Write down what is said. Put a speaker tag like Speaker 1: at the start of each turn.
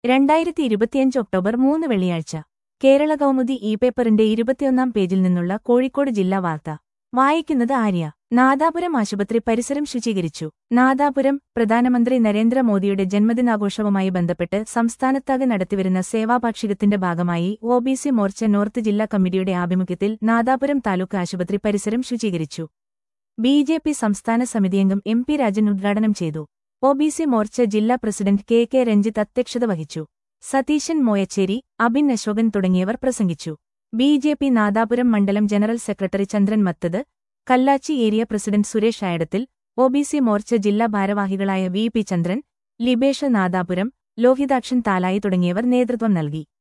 Speaker 1: രണ്ടായിരത്തി ഇരുപത്തിയഞ്ച് ഒക്ടോബർ മൂന്ന് വെള്ളിയാഴ്ച കേരള കൗമുദി ഇ പേപ്പറിന്റെ ഇരുപത്തിയൊന്നാം പേജിൽ നിന്നുള്ള കോഴിക്കോട് ജില്ലാ വാർത്ത വായിക്കുന്നത് ആര്യ നാദാപുരം ആശുപത്രി പരിസരം ശുചീകരിച്ചു നാദാപുരം പ്രധാനമന്ത്രി നരേന്ദ്രമോദിയുടെ ജന്മദിനാഘോഷവുമായി ബന്ധപ്പെട്ട് സംസ്ഥാനത്താകെ നടത്തിവരുന്ന സേവാപാക്ഷികത്തിന്റെ ഭാഗമായി O B C Morcha north ജില്ലാ കമ്മിറ്റിയുടെ ആഭിമുഖ്യത്തിൽ നാദാപുരം താലൂക്ക് ആശുപത്രി പരിസരം ശുചീകരിച്ചു ബി ജെ പി സംസ്ഥാന സമിതിയംഗം എം പി രാജൻ ഉദ്ഘാടനം ചെയ്തു ഒ ബി സി മോർച്ച ജില്ലാ പ്രസിഡന്റ് കെ കെ രഞ്ജിത്ത് അധ്യക്ഷത വഹിച്ചു സതീശൻ മോയച്ചേരി അബിൻ അശോകൻ തുടങ്ങിയവർ പ്രസംഗിച്ചു ബി ജെ പി നാദാപുരം മണ്ഡലം general secretary Chandran Mathath Kallachi area president Suresh ആയടത്തിൽ ഒ ബി സി മോർച്ച ജില്ലാ ഭാരവാഹികളായ വി പി ചന്ദ്രൻ ലിബേഷ നാദാപുരം ലോഹിതാക്ഷൻ താലായി തുടങ്ങിയവർ നേതൃത്വം നൽകി